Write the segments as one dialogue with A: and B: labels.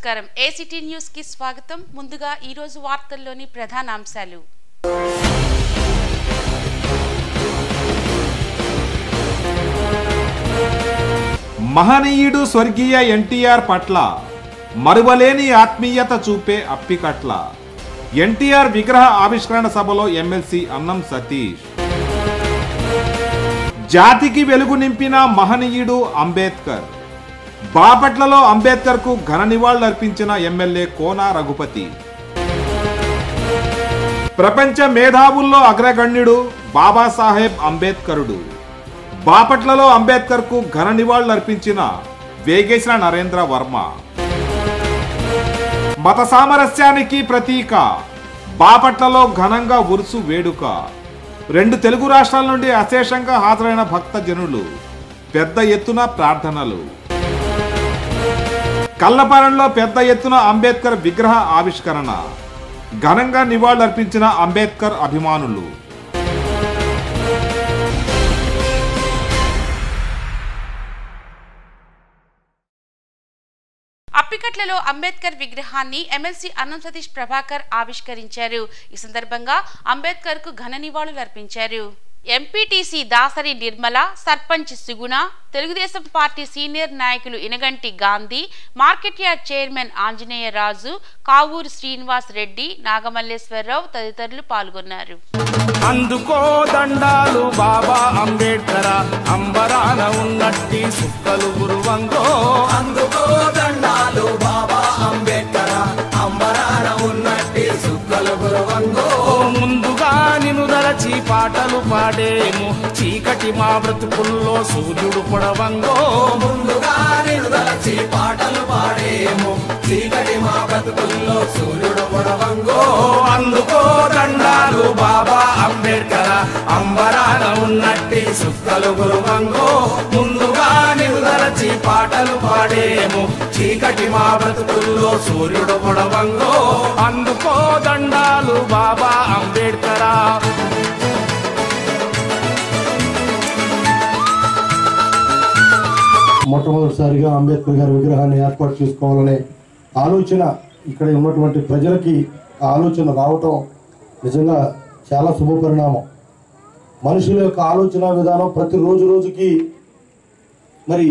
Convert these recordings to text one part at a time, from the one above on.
A: నమస్కారం ACT news కి స్వాగతం ముందుగా ఈ రోజు వార్తల్లోని ప్రధాన అంశాలు
B: మహనీయుడు స్వర్గీయ ఎన్టీఆర్ పట్ల మరువలేని ఆత్మీయత చూపే అప్పికట్ల ఎన్టీఆర్ విగ్రహ ఆవిష్కరణ సభలో ఎమ్మెల్సీ అన్నం సతీష్ జాతికి వెలుగు నింపిన మహనీయుడు అంబేద్కర్ బాపట్లలో అంబేద్కర్ కు ఘన నివాళులర్పించిన ఎమ్మెల్యే కోన రఘుపతి ప్రపంచ మేధావుల్లో అగ్రగణ్యుడు బాబాసాహెబ్ అంబేద్కరుడు బాపట్లలో అంబేద్కర్ కు ఘన నివాళులర్పించిన వేగేశ్వర నరేంద్ర వర్మ మత సామరస్యానికి ప్రతీక బాపట్లలో ఘనంగా ఉరుసు వేడుక రెండు తెలుగు రాష్ట్రాల నుండి అశేషంగా హాజరైన భక్త జనులు పెద్ద ఎత్తున ప్రార్థనలు కల్లపాలెంలో పెద్ద ఎత్తున అంబేద్కర్ విగ్రహ ఆవిష్కరణ ఘనంగా నివాళులర్పించిన అంబేద్కర్ అభిమానులు
A: అప్పికట్లలో అంబేద్కర్ విగ్రహాన్ని ఎమ్మెల్సీ అన్నం సతీష్ ప్రభాకర్ ఆవిష్కరించారు ఈ సందర్భంగా అంబేద్కర్ కు ఘన నివాళులర్పించారు MPTC Dasari Nirmala sarpanch Suguna Telugu Desam party senior నాయకులు Inaganti Gandhi market yard chairman Anjaneya Raju Kavuru Srinivas Reddy Nagamalleswararao తదితరులు పాల్గొన్నారు
C: అందుకో దండాలు బాబా అంబేడ్కర అంబరాన ఉన్నట్టి సుక్కలు గురువంగో
D: అందుకో దండాలు బాబా అంబేద్కర అంబరాన ఉన్నట్టి సుక్కలు గురవంగో
C: ఓ ముందుగా నిన్ను దలచి పాటలు పాడేము చీకటి మా బ్రతుకుల్లో సూర్యుడు పొడవంగో
D: ముందుగా నేను దలచి పాటలు పాడేము చీకటి మా బతుకుల్లో సూర్యుడు పొడవంగో
C: ఓ అందుకో దండాలు బాబా అంబేడ్కర అంబరాన ఉన్నట్టి సుక్కలు గురువంగో ముందుగా నిన్ను దలచి పాటలు పాడేము చీకటి మా బ్రతుకుల్లో సూర్యుడు పొడవంగో అందుకో దండాలు బాబా అంబేడ్కరా
E: మొట్టమొదటిసారిగా అంబేద్కర్ గారి విగ్రహాన్ని ఏర్పాటు చేసుకోవాలనే ఆలోచన ఇక్కడ ఉన్నటువంటి ప్రజలకి ఆ ఆలోచన రావటం నిజంగా చాలా శుభ పరిణామం మనుషుల యొక్క ఆలోచన విధానం ప్రతి రోజు రోజుకి మరి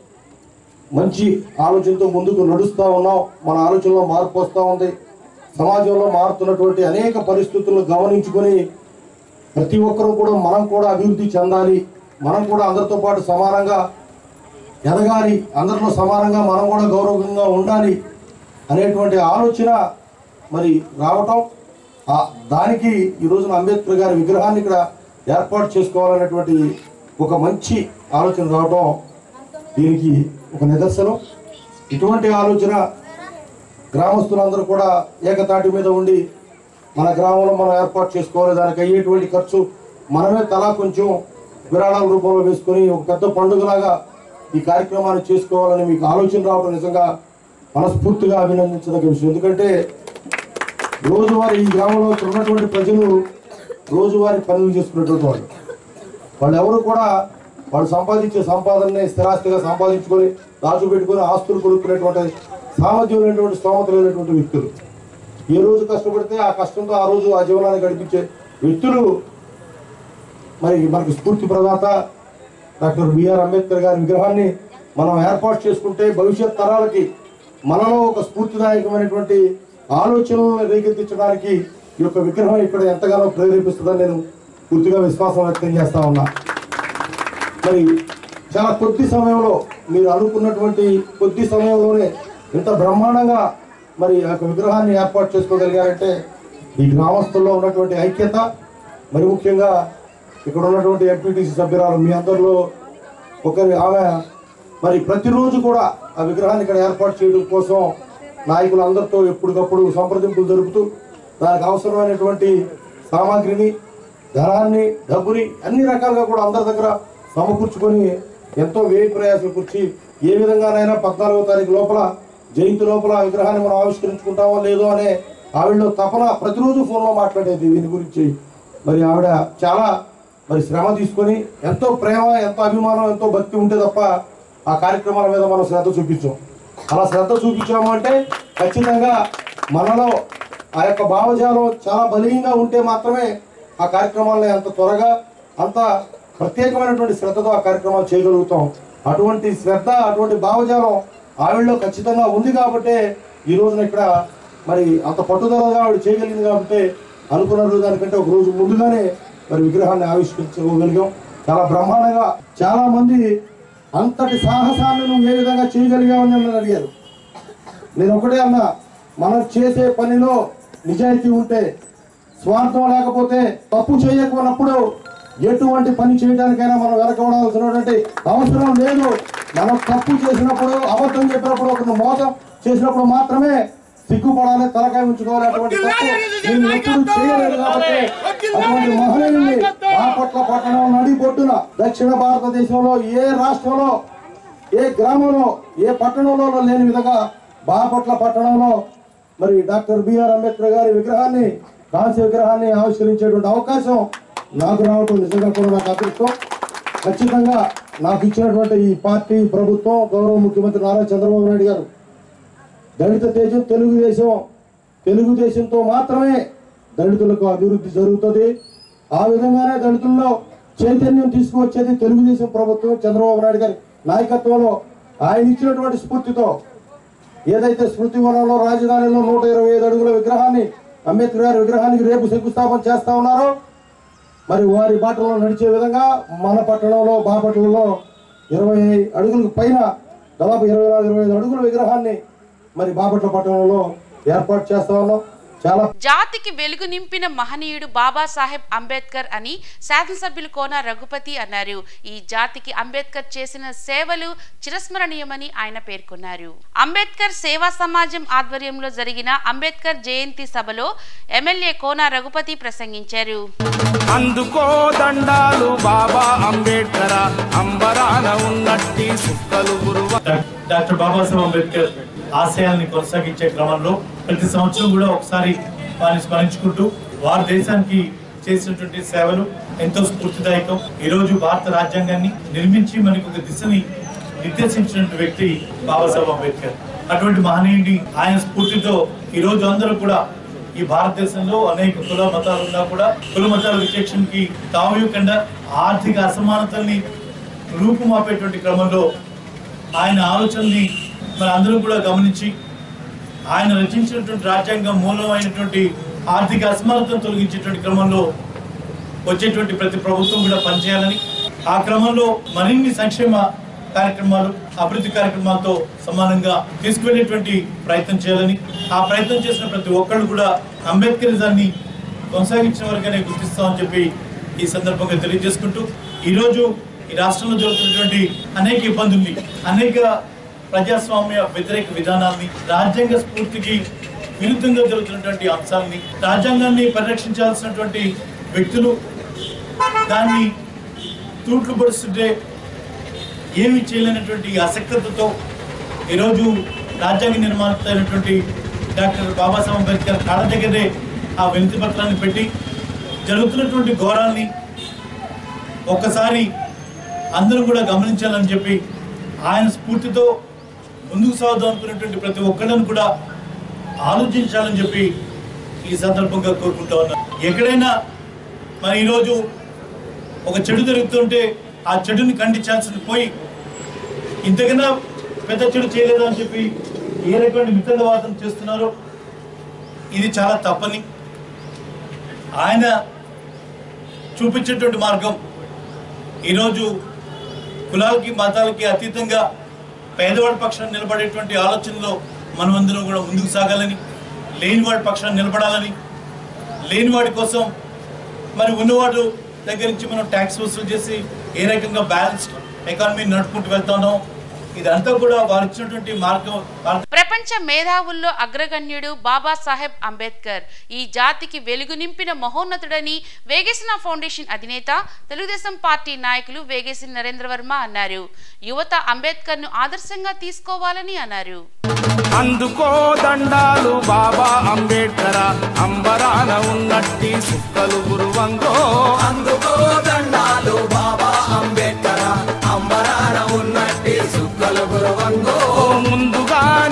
E: మంచి ఆలోచనతో ముందుకు నడుస్తూ ఉన్నాం మన ఆలోచనలో మార్పు వస్తూ ఉంది సమాజంలో మారుతున్నటువంటి అనేక పరిస్థితులను గమనించుకొని ప్రతి ఒక్కరూ కూడా మనం కూడా అభివృద్ధి చెందాలి మనం కూడా అందరితో పాటు సమానంగా ఎదగాలి అందరిలో సమానంగా మనం కూడా గౌరవంగా ఉండాలి అనేటువంటి ఆలోచన మరి రావటం ఆ దానికి ఈ రోజున అంబేద్కర్ గారి విగ్రహాన్ని ఇక్కడ ఏర్పాటు చేసుకోవాలనేటువంటి ఒక మంచి ఆలోచన రావటం దీనికి ఒక నిదర్శనం ఇటువంటి ఆలోచన గ్రామస్తులందరూ కూడా ఏకతాటి మీద ఉండి మన గ్రామంలో మనం ఏర్పాటు చేసుకోవాలి దానికి అయ్యేటువంటి ఖర్చు మనమే తలా కొంచెం విరాళాల రూపంలో వేసుకొని ఒక పెద్ద పండుగలాగా ఈ కార్యక్రమాన్ని చేసుకోవాలని మీకు ఆలోచన రావడం నిజంగా మనస్ఫూర్తిగా అభినందించదగ్గ విషయం ఎందుకంటే రోజువారీ ఈ గ్రామంలో ఇక్కడ ఉన్నటువంటి ప్రజలు రోజువారీ పనులు చేసుకునేటువంటి వాళ్ళు వాళ్ళు ఎవరు కూడా వాళ్ళు సంపాదించే సంపాదనని స్థిరాస్తిగా సంపాదించుకొని దాచు పెట్టుకొని ఆస్తులు కొనుక్కునేటువంటి సామర్థ్యం లేనటువంటి స్తోమత లేనటువంటి వ్యక్తులు ఏ రోజు కష్టపడితే ఆ కష్టంతో ఆ రోజు ఆ జీవనాన్ని గడిపించే వ్యక్తులు మరి మనకు స్ఫూర్తి ప్రదాత డాక్టర్ బిఆర్ అంబేద్కర్ గారి విగ్రహాన్ని మనం ఏర్పాటు చేసుకుంటే భవిష్యత్ తరాలకి మనలో ఒక స్ఫూర్తిదాయకమైనటువంటి ఆలోచనలను రేకెత్తించడానికి ఈ యొక్క విగ్రహం ఇక్కడ ఎంతగానో ప్రేరేపిస్తుందని నేను పూర్తిగా విశ్వాసం వ్యక్తం చేస్తా ఉన్నా మరి చాలా కొద్ది సమయంలో మీరు అనుకున్నటువంటి కొద్ది సమయంలోనే ఇంత బ్రహ్మాండంగా మరి ఆ యొక్క విగ్రహాన్ని ఏర్పాటు చేసుకోగలిగారంటే ఈ గ్రామస్తుల్లో ఉన్నటువంటి ఐక్యత మరి ముఖ్యంగా ఇక్కడ ఉన్నటువంటి ఎంపీటీసీ సభ్యురాలు మీ అందరిలో ఒకరి ఆమె మరి ప్రతిరోజు కూడా ఆ విగ్రహాన్ని ఇక్కడ ఏర్పాటు చేయడం కోసం నాయకులందరితో ఎప్పటికప్పుడు సంప్రదింపులు జరుపుతూ దానికి అవసరమైనటువంటి సామాగ్రిని ధనాన్ని డబ్బుని అన్ని రకాలుగా కూడా అందరి దగ్గర సమకూర్చుకొని ఎంతో వ్యయ ప్రయాసాలు కూర్చి ఏ విధంగానైనా పద్నాలుగో తారీఖు లోపల జయంతి లోపల ఆ విగ్రహాన్ని మనం ఆవిష్కరించుకుంటామో లేదో అనే ఆవిడలో తపన ప్రతిరోజు ఫోన్లో మాట్లాడేది దీని గురించి మరి ఆవిడ చాలా మరి శ్రమ తీసుకొని ఎంతో ప్రేమ ఎంతో అభిమానం ఎంతో భక్తి ఉంటే తప్ప ఆ కార్యక్రమాల మీద మనం శ్రద్ధ చూపించాం అలా శ్రద్ధ చూపించాము అంటే ఖచ్చితంగా మనలో ఆ యొక్క భావజాలం చాలా బలీయంగా ఉంటే మాత్రమే ఆ కార్యక్రమాలను అంత త్వరగా అంత ప్రత్యేకమైనటువంటి శ్రద్ధతో ఆ కార్యక్రమాలు చేయగలుగుతాం అటువంటి శ్రద్ధ అటువంటి భావజాలం ఆవిడలో ఖచ్చితంగా ఉంది కాబట్టే ఈ రోజున ఇక్కడ మరి అంత పట్టుదలగా ఆవిడ చేయగలిగింది కాబట్టి అనుకున్న రోజు దానికంటే ఒక రోజు ముందుగానే మరి విగ్రహాన్ని ఆవిష్కరించగలిగాం చాలా బ్రహ్మాండంగా చాలా మంది అంతటి సాహసాన్ని నువ్వు ఏ విధంగా చేయగలిగావని నన్ను అడిగారు నేను ఒకటే అన్నా మనం చేసే పనిలో నిజాయితీ ఉంటే స్వార్థం లేకపోతే తప్పు చేయకపోయినప్పుడు ఎటువంటి పని చేయడానికైనా మనం వెనకబడాల్సినటువంటి అవసరం లేదు మనం తప్పు చేసినప్పుడు అబద్ధం చెప్పినప్పుడు ఒక మోసం చేసినప్పుడు మాత్రమే సిగ్గుపడాలి తలకాయ ఉంచుకోవాలి అటువంటి తప్పు నేను ఎప్పుడు చేయలేదు కాబట్టి అటువంటి మహనీయుల్ని బాపట్ల పట్టణం నడిబొడ్డున దక్షిణ భారతదేశంలో ఏ రాష్ట్రంలో ఏ గ్రామంలో ఏ పట్టణంలో లేని విధంగా బాపట్ల పట్టణంలో మరి డాక్టర్ బిఆర్ అంబేద్కర్ గారి విగ్రహాన్ని కాంస్య విగ్రహాన్ని ఆవిష్కరించేటువంటి అవకాశం నాకు రావటం నిజంగా కూడా నాకు అదృష్టం ఖచ్చితంగా నాకు ఇచ్చినటువంటి ఈ పార్టీ ప్రభుత్వం గౌరవ ముఖ్యమంత్రి నారా చంద్రబాబు నాయుడు గారు దళిత తేజం తెలుగుదేశం తెలుగుదేశంతో మాత్రమే దళితులకు అభివృద్ధి జరుగుతుంది ఆ విధంగానే దళితుల్లో చైతన్యం తీసుకువచ్చేది తెలుగుదేశం ప్రభుత్వం చంద్రబాబు నాయుడు గారి నాయకత్వంలో ఆయన ఇచ్చినటువంటి స్ఫూర్తితో ఏదైతే స్మృతి వనంలో రాజధానిలో నూట ఇరవై ఐదు అడుగుల విగ్రహాన్ని అంబేద్కర్ గారి విగ్రహానికి రేపు శంకుస్థాపన చేస్తా ఉన్నారో మరి వారి బాటలో నడిచే విధంగా మన పట్టణంలో బాపట్లలో ఇరవై అడుగులకు పైన దాదాపు ఇరవై నాలుగు ఇరవై ఐదు అడుగుల విగ్రహాన్ని మరి బాపట్ల పట్టణంలో ఏర్పాటు చేస్తా ఉన్నాం చాలా
A: జాతికి వెలుగు నింపిన మహనీయుడు బాబాసాహెబ్ అంబేద్కర్ అని శాసనసభ్యులు కోన రఘుపతి అన్నారు ఈ జాతికి అంబేద్కర్ చేసిన సేవలు చిరస్మరణీయమని ఆయన పేర్కొన్నారు అంబేద్కర్ సేవా సమాజం ఆధ్వర్యంలో జరిగిన అంబేద్కర్ జయంతి సభలో ఎమ్మెల్యే కోన రఘుపతి ప్రసంగించారు
C: అందుకో దండాలు బాబా అంబేడ్కర అంబరాన ఉన్నట్టి సుక్కలు గురువ
F: డా- డాక్టర్ బాబాసాహెబ్ అంబేద్కర్ ఆశయాల్ని కొనసాగించే క్రమంలో ప్రతి సంవత్సరం కూడా ఒకసారి వారిని స్మరించుకుంటూ వారి దేశానికి చేసినటువంటి సేవలు ఎంతో స్ఫూర్తిదాయకం ఈ రోజు భారత రాజ్యాంగాన్ని నిర్మించి మనకు ఒక దిశని నిర్దేశించినటువంటి వ్యక్తి బాబాసాహెబ్ అంబేద్కర్ అటువంటి మహనీయుడి ఆయన స్ఫూర్తితో ఈ రోజు అందరూ కూడా ఈ భారతదేశంలో అనేక కుల మతాలు ఉన్నా కూడా కుల మతాల విచక్షణకి తావకుండా ఆర్థిక అసమానతల్ని రూపుమాపేటువంటి క్రమంలో ఆయన ఆలోచనని మన అందరం కూడా గమనించి ఆయన రచించినటువంటి రాజ్యాంగం మూలమైనటువంటి ఆర్థిక అసమానతను తొలగించేటువంటి క్రమంలో వచ్చేటువంటి ప్రతి ప్రభుత్వం కూడా పనిచేయాలని ఆ క్రమంలో మరిన్ని సంక్షేమ కార్యక్రమాలు అభివృద్ధి కార్యక్రమాలతో సమానంగా తీసుకువెళ్ళేటువంటి ప్రయత్నం చేయాలని ఆ ప్రయత్నం చేసిన ప్రతి ఒక్కళ్ళు కూడా అంబేద్కరిజాన్ని కొనసాగించిన వరకునే గుర్తిస్తామని చెప్పి ఈ సందర్భంగా తెలియజేసుకుంటూ ఈరోజు ఈ రాష్ట్రంలో జరుగుతున్నటువంటి అనేక ఇబ్బందుల్ని అనేక ప్రజాస్వామ్య వ్యతిరేక విధానాల్ని రాజ్యాంగ స్ఫూర్తికి విరుద్ధంగా జరుగుతున్నటువంటి అంశాలని రాజ్యాంగాన్ని పరిరక్షించాల్సినటువంటి వ్యక్తులు దాన్ని తూట్లు పరుస్తుంటే ఏమి చేయలేనటువంటి అసక్తతతో ఈరోజు రాజ్యాంగ నిర్మాత అయినటువంటి డాక్టర్ బాబాసాహెబ్ అంబేద్కర్ కాళ్ళ దగ్గరే ఆ వినతి పత్రాన్ని పెట్టి జరుగుతున్నటువంటి ఘోరాల్ని ఒక్కసారి అందరూ కూడా గమనించాలని చెప్పి ఆయన స్ఫూర్తితో ముందుకు సాగుదాం అనుకున్నటువంటి ప్రతి ఒక్కళ్ళని కూడా ఆలోచించాలని చెప్పి ఈ సందర్భంగా కోరుకుంటా ఉన్నాను ఎక్కడైనా మరి ఈరోజు ఒక చెడు జరుగుతుంటే ఆ చెడుని ఖండించాల్సింది పోయి ఇంతకన్నా పెద్ద చెడు చేయలేదు అని చెప్పి ఏ రకమైన మితంగవాదం చేస్తున్నారో ఇది చాలా తప్పని ఆయన చూపించేటువంటి మార్గం ఈరోజు కులాలకి మతాలకి అతీతంగా పేదవాడి పక్షాన్ని నిలబడేటువంటి ఆలోచనలో మనమందరం కూడా ముందుకు సాగాలని లేనివాడి పక్షాన్ని నిలబడాలని లేనివాడి కోసం మరి ఉన్నవాడు దగ్గర నుంచి మనం ట్యాక్స్ వసూలు చేసి ఏ రకంగా బ్యాలెన్స్డ్ ఎకానమీ నడుపుకుంటూ వెళ్తున్నాం ఇదంతా కూడా వారు ఇచ్చినటువంటి మార్గం వారి
A: ప్రపంచ మేధావుల్లో అగ్రగణ్యుడు బాబాసాహెబ్ అంబేద్కర్ ఈ జాతికి వెలుగు నింపిన మహోన్నతుడని వేగేసిన ఫౌండేషన్ అధినేత తెలుగుదేశం పార్టీ నాయకులు వేగేసి నరేంద్ర వర్మ అన్నారు యువత అంబేద్కర్ ను ఆదర్శంగా తీసుకోవాలని అన్నారు
C: అందుకో దండాలు బాబా అంబేడ్కర అంబరాన ఉన్నట్టి సుక్కలు గురువంగో
D: అందుకో దండాలు బాబా అంబేద్కర అంబరాన ఉన్నట్టి సుక్కలు గురువంగో
C: ముందుగా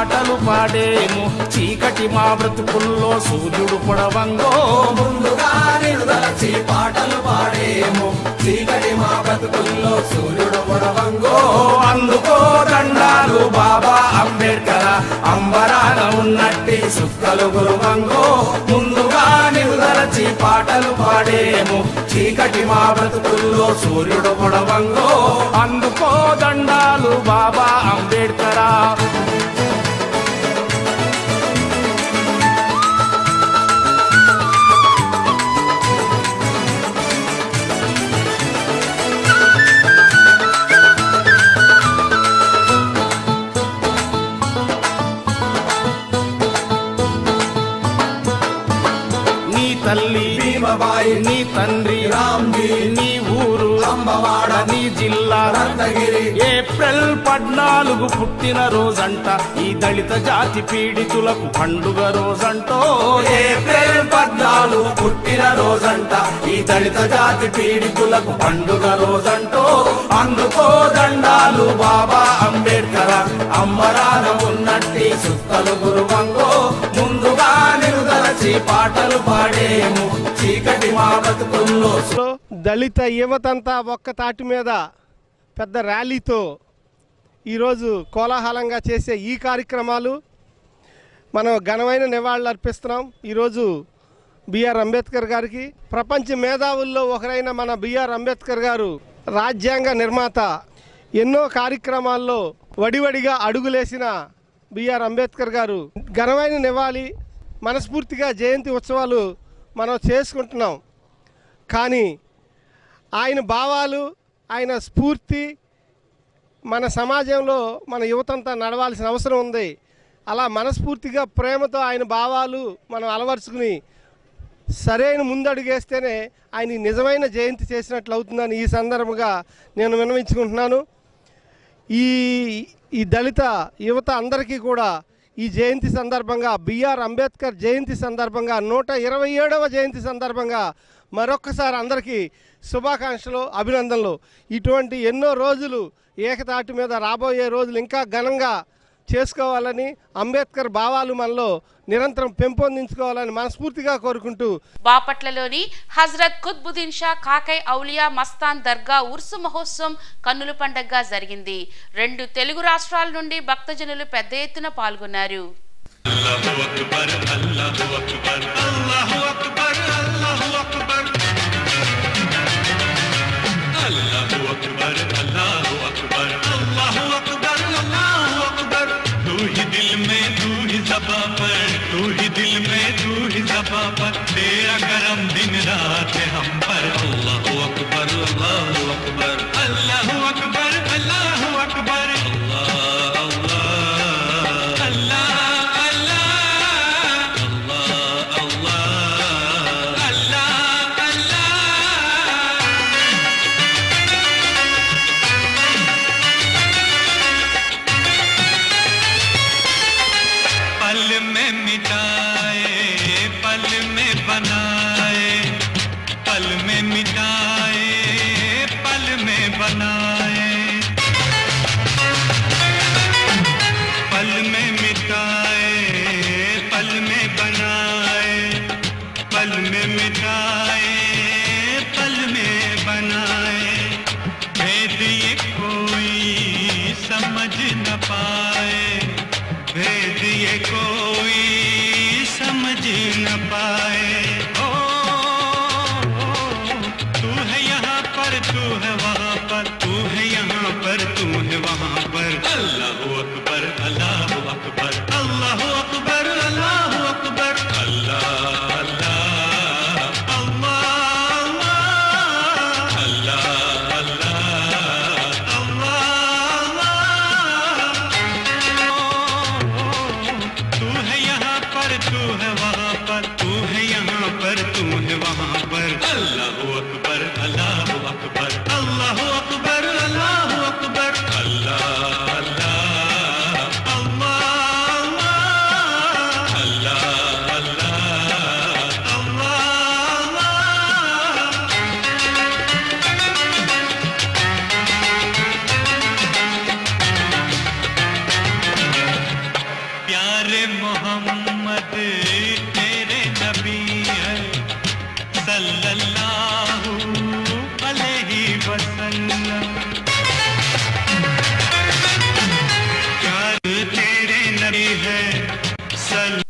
C: పాటలు పాడేము చీకటి మా బ్రతుకుల్లో సూర్యుడు పొడవంగో
D: ముందుగా నిలుదలచి పాటలు పాడేము చీకటి మా బ్రతుకుల్లో సూర్యుడు పొడవంగో
C: అందుకో దండాలు బాబా అంబేడ్కర్ అంబరాన ఉన్నట్టి సుక్కలు గురువంగో ముందుగా నిలుదలచి పాటలు పాడేము చీకటి మా బ్రతుకుల్లో సూర్యుడు పొడవంగో అందుకో దండాలు బాబా అంబేడ్కరా నీ తల్లి
D: భీమబాయి
C: నీ తండ్రి
D: రామ్జీ
C: నీ ఊరు
D: అంబవాడ
C: నీ జిల్లా
D: రత్నగిరి
C: ఏప్రిల్ పద్నాలుగు పుట్టిన రోజంట ఈ దళిత జాతి పీడితులకు పండుగ రోజంటో
D: ఏప్రిల్ పద్నాలుగు పుట్టిన రోజంట ఈ దళిత జాతి పీడితులకు పండుగ రోజంటో
C: అందుకో దండాలు బాబా అంబేడ్కర్ అంబరాన ఉన్నట్టి సుత్తలు గురువంగో ముందుగా నిలుదలచి పాటలు పాడేము చీకటి మా బతుకుల్లో
G: లో దళిత యువతంతా ఒక్క తాటి మీద పెద్ద ర్యాలీతో ఈరోజు కోలాహలంగా చేసే ఈ కార్యక్రమాలు మనం ఘనమైన నివాళులు అర్పిస్తున్నాం ఈరోజు బిఆర్ అంబేద్కర్ గారికి ప్రపంచ మేధావుల్లో ఒకరైన మన బిఆర్ అంబేద్కర్ గారు రాజ్యాంగ నిర్మాత ఎన్నో కార్యక్రమాల్లో వడివడిగా అడుగులేసిన బిఆర్ అంబేద్కర్ గారు ఘనమైన నివాళి మనస్ఫూర్తిగా జయంతి ఉత్సవాలు మనం చేసుకుంటున్నాం కానీ ఆయన భావాలు ఆయన స్ఫూర్తి మన సమాజంలో మన యువతంతా నడవాల్సిన అవసరం ఉంది అలా మనస్ఫూర్తిగా ప్రేమతో ఆయన భావాలు మనం అలవరుచుకుని సరైన ముందడుగేస్తేనే ఆయన నిజమైన జయంతి చేసినట్లు అవుతుందని ఈ సందర్భంగా నేను విన్నవించుకుంటున్నాను ఈ ఈ దళిత యువత అందరికీ కూడా ఈ జయంతి సందర్భంగా బిఆర్ అంబేద్కర్ జయంతి సందర్భంగా నూట ఇరవై ఏడవ జయంతి సందర్భంగా మరొక్కసారి అందరికీ శుభాకాంక్షలు అభినందనలు ఇటువంటి ఎన్నో రోజులు ఏకతాటి మీద రాబోయే రోజులు ఇంకా ఘనంగా చేసుకోవాలని అంబేద్కర్ భావాలు మనలో నిరంతరం పెంపొందించుకోవాలని మనస్ఫూర్తిగా కోరుకుంటూ
A: బాపట్లలోని హజ్రత్ కుత్బుద్దీన్ షా కాకై ఔలియా మస్తాన్ దర్గా ఉర్సు మహోత్సవం కన్నుల పండగగా జరిగింది రెండు తెలుగు రాష్ట్రాల నుండి భక్తజనులు పెద్ద ఎత్తున పాల్గొన్నారు
H: तू ही दिल में तू ही जबा पर तू ही दिल में तू ही जबा पर तेरा करम दिन रात है हम पर अल्लाह अकबर अल्लाह अकबर अल्लाह अकबर अल्लाह अकबर अल्लाह अल्लाह अल्लाह अल्लाह अल्लाह अल्लाह अल्लाह अल्लाह पल में मिटाए पल में बनाए पल में मिटाए पल में बनाए पल में मिटाए पल में बनाए पल में मिटाए पल में बनाए भेद ये कोई समझ न पाए भेद ये कोई समझ न पाए ओ, तू है यहाँ पर तू है वहाँ पर तू है यहाँ पर तू है वहाँ पर अल्लाह अकबर अल्लाह अकबर अल्लाह अकबर अल्लाह अकबर अल्लाह अल्लाह अल्लाह अल्लाह अल्लाह अल्लाह तू है यहाँ पर तू है वहाँ पर तू है यहाँ पर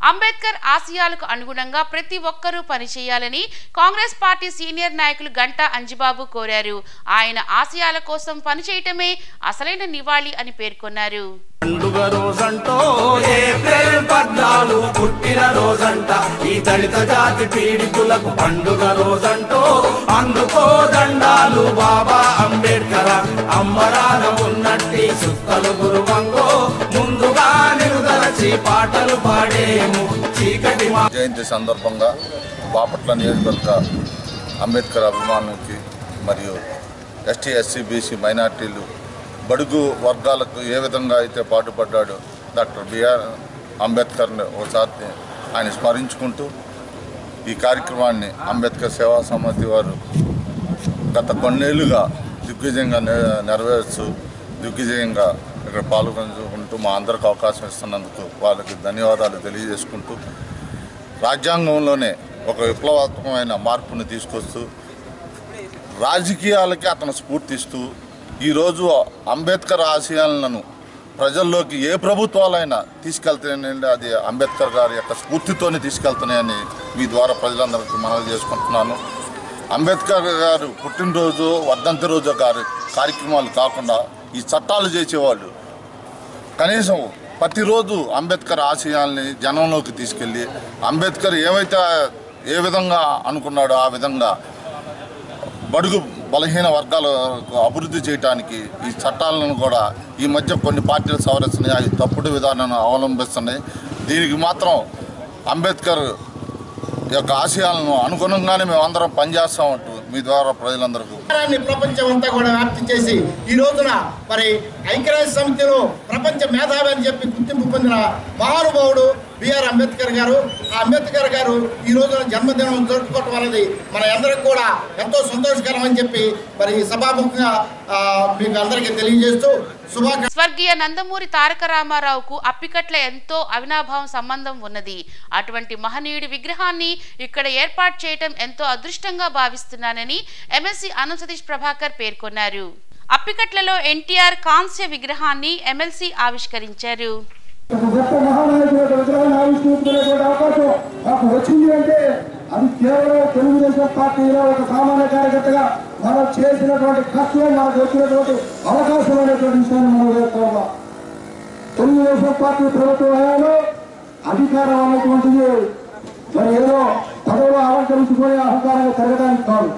A: అంబేద్కర్ ఆశయాలకు అనుగుణంగా ప్రతి ఒక్కరూ పనిచేయాలని కాంగ్రెస్ పార్టీ సీనియర్ నాయకులు గంటా అంజిబాబు కోరారు ఆయన ఆశయాల కోసం పనిచేయటమే అసలైన నివాళి అని పేర్కొన్నారు
C: పండుగ రోజంటో
D: ఏప్రిల్ పద్నాలుగు పుట్టిన రోజంట ఈ దళిత జాతి పీడితులకు పండుగ రోజంటో అందుకో దండాలు బాబా అంబేడ్కర్ అమ్మరాన ఉన్నట్టి సుత్తలు గురువంగో ముందుగా నిరుదలచి పాటలు పాడేము చీకటి మా
I: జయంతి సందర్భంగా బాపట్ల నియోజకవర్గ అంబేద్కర్ అభిమానులకి మరియు ఎస్టీ ఎస్సీ బీసీ మైనార్టీలు బడుగు వర్గాలకు ఏ విధంగా అయితే పాటుపడ్డాడో డాక్టర్ బిఆర్ అంబేద్కర్ని ఒకసారి ఆయన స్మరించుకుంటూ ఈ కార్యక్రమాన్ని అంబేద్కర్ సేవా సమితి వారు గత కొన్నేళ్లుగా దిగ్విజయంగా నె- నెరవేరుస్తూ దిగ్విజయంగా ఇక్కడ పాల్గొంటూ మా అందరికి అవకాశం ఇస్తున్నందుకు వాళ్ళకి ధన్యవాదాలు తెలియజేసుకుంటూ రాజ్యాంగంలోనే ఒక విప్లవాత్మకమైన మార్పుని తీసుకొస్తూ రాజకీయాలకి అతను స్ఫూర్తిస్తూ ఈరోజు అంబేద్కర్ ఆశయాలను ప్రజల్లోకి ఏ ప్రభుత్వాలైనా తీసుకెళ్తాయండి అది అంబేద్కర్ గారి యొక్క స్ఫూర్తితోనే తీసుకెళ్తున్నాయని మీ ద్వారా ప్రజలందరికీ మనవి చేసుకుంటున్నాను అంబేద్కర్ గారు పుట్టినరోజు వర్ధంతి రోజు గారి కార్యక్రమాలు కాకుండా ఈ చట్టాలు చేసేవాళ్ళు కనీసం ప్రతిరోజు అంబేద్కర్ ఆశయాల్ని జనంలోకి తీసుకెళ్ళి అంబేద్కర్ ఏవైతే ఏ విధంగా అనుకున్నాడో ఆ విధంగా బడుగు బలహీన వర్గాలకు అభివృద్ధి చేయడానికి ఈ చట్టాలను కూడా ఈ మధ్య కొన్ని పార్టీలు సవరిస్తున్నాయి అవి తప్పుడు విధానాన్ని అవలంబిస్తున్నాయి దీనికి మాత్రం అంబేద్కర్ యొక్క ఆశయాలను అనుగుణంగానే మేము అందరం పనిచేస్తామంటూ మీ ద్వారా ప్రజలందరికీ
J: విచారాన్ని ప్రపంచం అంతా కూడా వ్యాప్తి చేసి ఈ రోజున మరి ఐక్యరాజ్య సమితిలో ప్రపంచ మేధావి అని చెప్పి గుర్తింపు పొందిన మహానుభావుడు బిఆర్ అంబేద్కర్ గారు ఆ అంబేద్కర్ గారు ఈ రోజున జన్మదినం జరుపుకోవటం అనేది మన అందరికి కూడా ఎంతో సంతోషకరం అని చెప్పి మరి సభాముఖంగా ఆ, మీకు అందరికీ తెలియజేస్తూ శుభాకాంక్ష
A: స్వర్గీయ నందమూరి తారక రామారావుకు అప్పికట్ల ఎంతో అవినాభావం సంబంధం ఉన్నది అటువంటి మహనీయుడి విగ్రహాన్ని ఇక్కడ ఏర్పాటు చేయటం ఎంతో అదృష్టంగా భావిస్తున్నానని ఎమ్మెల్సీ అనంత సతీష్ ప్రభాకర్ పేర్కొన్నారు అప్పికట్లలో ఎన్టీఆర్ కాంస్య విగ్రహాన్ని ఎమ్మెల్సీ ఆవిష్కరించారు
E: ఒక గొప్ప మహానాయకుడు యొక్క విగ్రహాన్ని ఆవిష్కరించుకునేటువంటి అవకాశం మాకు వచ్చింది అంటే అది కేవలం తెలుగుదేశం పార్టీలో ఒక సామాన్య కార్యకర్తగా మనం చేసినటువంటి కష్టం మనకు వచ్చినటువంటి అవకాశం అనేటువంటి విషయాన్ని మనం వేస్తా ఉన్నాం తెలుగుదేశం పార్టీ ప్రభుత్వ హయాంలో అధికారం అనేటువంటిది మరి ఏదో పదవిలో అలంకరించుకునే అహంకారంగా తిరగడానికి కాదు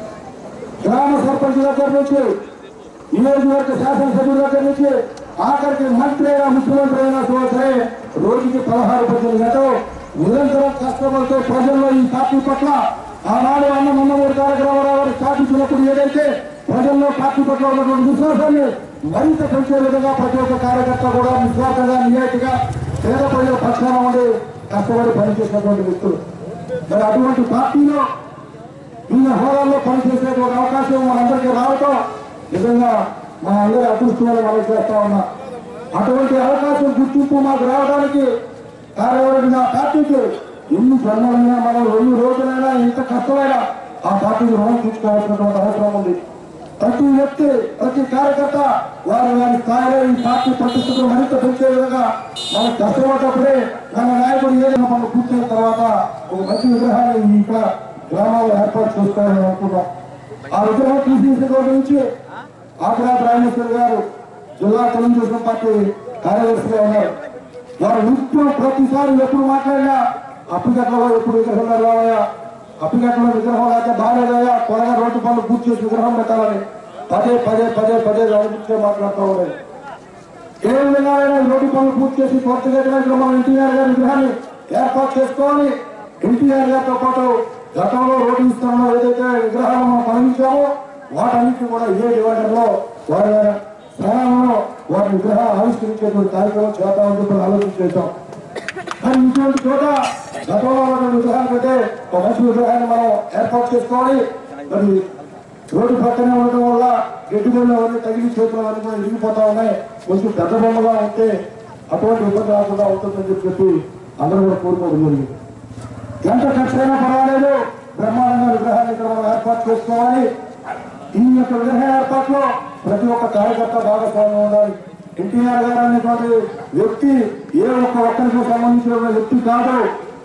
E: గ్రామ సర్పంచ్ దగ్గర నుంచి నియోజకవర్గ శాసనసభ్యుల దగ్గర నుంచి ఆఖరికి మంత్రి అయినా ముఖ్యమంత్రి అయినా కూడా సరే రోజుకి పదహారు పద్దెనిమిది గంటలు నిరంతరం కష్టపడుతూ ప్రజల్లో ఈ పార్టీ పట్ల ఆనాడు అన్న మొన్నమూరి తారక రామారావు గారు స్థాపించినప్పుడు ఏదైతే ప్రజల్లో పార్టీ పట్ల ఉన్నటువంటి విశ్వాసాన్ని మరింత పెంచే విధంగా ప్రతి ఒక్క కార్యకర్త కూడా నిస్వార్థంగా నిజాయితీగా పేద ప్రజల పక్షాన ఉండి కష్టపడి పనిచేసినటువంటి వ్యక్తులు మరి అటువంటి పార్టీలో వివిధ హోదాల్లో పనిచేసేటువంటి అవకాశం మనందరికీ రావటం నిజంగా మా అందరి అదృష్టాలు మనం చేస్తా ఉన్నా అటువంటి అవకాశం గుర్తింపు మాకు రావడానికి కార్యవర్గ పార్టీకి ఎన్ని జన్మలైనా మనం ఎన్ని రోజులైనా ఎంత కష్టమైనా ఆ పార్టీకి రుణం తీసుకోవాల్సినటువంటి అవసరం ఉంది ప్రతి వ్యక్తి ప్రతి కార్యకర్త వారి వారి స్థాయిలో ఈ పార్టీ ప్రతిష్టను మరింత పెంచే విధంగా మనం కష్టపడ్డప్పుడే మన నాయకుడు ఏదైనా మనం పూర్తయిన తర్వాత ఒక మంచి విగ్రహాన్ని ఇక్కడ గ్రామాల్లో ఏర్పాటు చేసుకోవాలని అనుకుంటాం ఆ విగ్రహం తీసేసిన రోజు నుంచి ఆకురా రామేశ్వర్ గారు జిల్లా తెలుగుదేశం పార్టీ కార్యదర్శిగా ఉన్నారు వారు నిత్యం ప్రతిసారి ఎప్పుడు మాట్లాడినా అప్పిగట్లో ఎప్పుడు విగ్రహం రావయ్యా అప్పిగట్లో విగ్రహం లేక బాగాలేదయ్యా త్వరగా రోడ్డు పనులు పూర్తి చేసి విగ్రహం పెట్టాలని పదే పదే పదే పదే అనిపించే మాట్లాడుతూ ఉండేది ఏ విధంగా అయినా ఈ రోడ్డు పనులు పూర్తి చేసి కొత్తగా మనం ఎన్టీఆర్ గారి విగ్రహాన్ని ఏర్పాటు చేసుకోవాలి ఎన్టీఆర్ గారితో పాటు గతంలో రోడ్డు విస్తరణలో ఏదైతే విగ్రహాలను మనం తొలగించామో వాటన్నిటిని కూడా ఇదే డివైడర్ లో వారి స్థానంలో వారి విగ్రహాలు ఆవిష్కరించేటువంటి కార్యక్రమం చేద్దామని చెప్పి ఆలోచన చేశాం కానీ ఇటువంటి చోట గతంలో ఉన్నటువంటి విగ్రహాలు కంటే ఒక మంచి విగ్రహాన్ని మనం ఏర్పాటు చేసుకోవాలి మరి రోడ్డు పక్కనే ఉండటం వల్ల గడ్డి బొమ్మలు అవన్నీ తగిలి చేతులు అవన్నీ కూడా ఇరిగిపోతా ఉన్నాయి కొంచెం పెద్ద బొమ్మగా ఉంటే అటువంటి ఇబ్బంది రాకుండా ఉంటుందని చెప్పి చెప్పి అందరూ కూడా కోరుకోవడం జరిగింది ఎంత ఖర్చైనా పర్వాలేదు బ్రహ్మాండంగా విగ్రహాన్ని ఇక్కడ మనం ఏర్పాటు చేసుకోవాలి ఈ యొక్క విగ్రహ ఏర్పాట్లో ప్రతి ఒక్క కార్యకర్త భాగస్వామ్యం ఉండాలి ఎన్టీఆర్ గారు అనేటువంటి వ్యక్తి ఏ ఒక్క ఒక్కరికి సంబంధించిన వ్యక్తి కాదు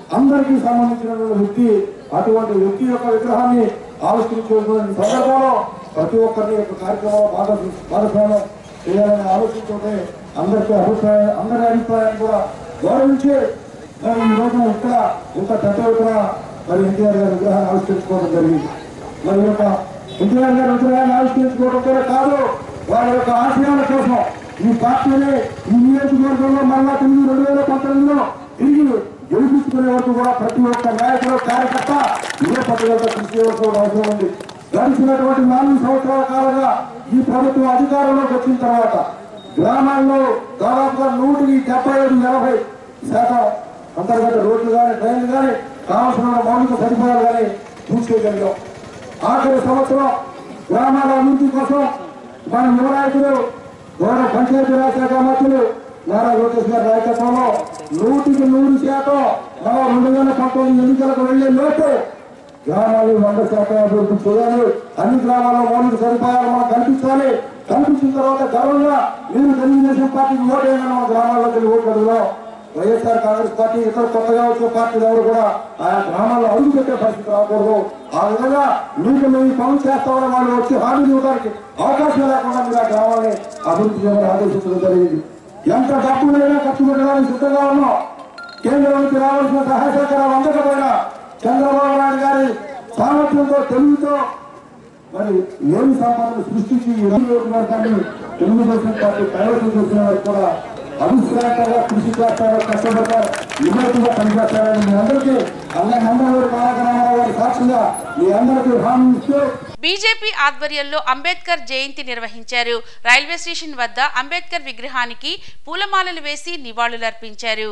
E: అందరికీ సంబంధించినటువంటి వ్యక్తి అటువంటి వ్యక్తి యొక్క విగ్రహాన్ని ఆవిష్కరించేటువంటి సందర్భంలో ప్రతి ఒక్కరిని యొక్క కార్యక్రమంలో భాగ భాగస్వామ్యం చేయాలని ఆలోచించుకుంటే అందరికీ అభిప్రాయం అందరి అభిప్రాయాన్ని కూడా గౌరవించి మరి ఈ రోజు ఇక్కడ ఇంత పెద్ద ఎత్తున మరి ఎన్టీఆర్ గారి విగ్రహాన్ని ఆవిష్కరించుకోవడం జరిగింది మరి ఈ యొక్క ఎన్టీఆర్ గారి విగ్రహాన్ని ఆవిష్కరించుకోవడం కూడా కాదు వారి యొక్క ఆశయాల కోసం ఈ పార్టీని ఈ నియోజకవర్గంలో మళ్ళా తిరిగి రెండు వేల పంతొమ్మిదిలో తిరిగి గెలిపించుకునే వరకు కూడా ప్రతి ఒక్క నాయకుడు కార్యకర్త ఇదే పద్ధతిలో కృషి చేయవలసిన అవసరం ఉంది గడిచినటువంటి నాలుగు సంవత్సరాల కాలంగా ఈ ప్రభుత్వం అధికారంలోకి వచ్చిన తర్వాత గ్రామాల్లో దాదాపుగా నూటికి డెబ్బై ఐదు ఎనభై శాతం అంతర్గత రోడ్లు కానీ డ్రైన్లు కానీ కావాల్సిన మౌలిక సదుపాయాలు కానీ పూర్తి చేయగలిగాం ఆఖరి సంవత్సరం గ్రామాల అభివృద్ధి కోసం మన యువ నాయకులు గౌరవ పంచాయతీరాజ్ శాఖ మంత్రులు నారా లోకేష్ గారి నాయకత్వంలో నూటికి నూరు శాతం మనం రెండు వేల పంతొమ్మిది ఎన్నికలకు వెళ్లే లోపు గ్రామాలు వంద శాతం అభివృద్ధి చేయాలి అన్ని గ్రామాల్లో మౌలిక సదుపాయాలు మనం కల్పించాలి కల్పించిన తర్వాత గర్వంగా మీరు తెలుగుదేశం పార్టీకి ఓటేయాలని మన గ్రామాల్లోకి వెళ్ళి ఓటు అడుగుదాం వైఎస్ఆర్ కాంగ్రెస్ పార్టీ ఇతర కొత్తగా వచ్చే పార్టీలు ఎవరు కూడా ఆయా గ్రామాల్లో అడుగు పెట్టే పరిస్థితి రాకూడదు ఆ విధంగా మీకు మేము పనులు చేస్తామని వాళ్ళు వచ్చి హామీలు ఇవ్వడానికి అవకాశం లేకుండా మీరు ఆ గ్రామాన్ని అభివృద్ధి చేయమని ఆదేశించడం జరిగింది ఎంత డబ్బులైనా ఖర్చు పెట్టడానికి సిద్ధంగా ఉన్నాం కేంద్రం నుంచి రావాల్సిన సహాయ సహకారాలు అందకపోయినా చంద్రబాబు నాయుడు గారి సామర్థ్యంతో తెలుగుతో మరి ఏమి సంపదను సృష్టించి ఈ నియోజకవర్గాన్ని తెలుగుదేశం పార్టీ కైవసం చేసిన వారు కూడా అవిశ్రాంతంగా కృషి చేస్తారు కష్టపడతారు నిజాయితీగా పనిచేస్తారని మీ అందరికీ అన్న నందమూరి తారక రామారావు గారి సాక్షిగా మీ అందరికీ హామీ ఇస్తూ
A: బీజేపీ ఆధ్వర్యంలో అంబేద్కర్ జయంతి నిర్వహించారు రైల్వే స్టేషన్ వద్ద అంబేద్కర్ విగ్రహానికి పూలమాలలు వేసి నివాళులర్పించారు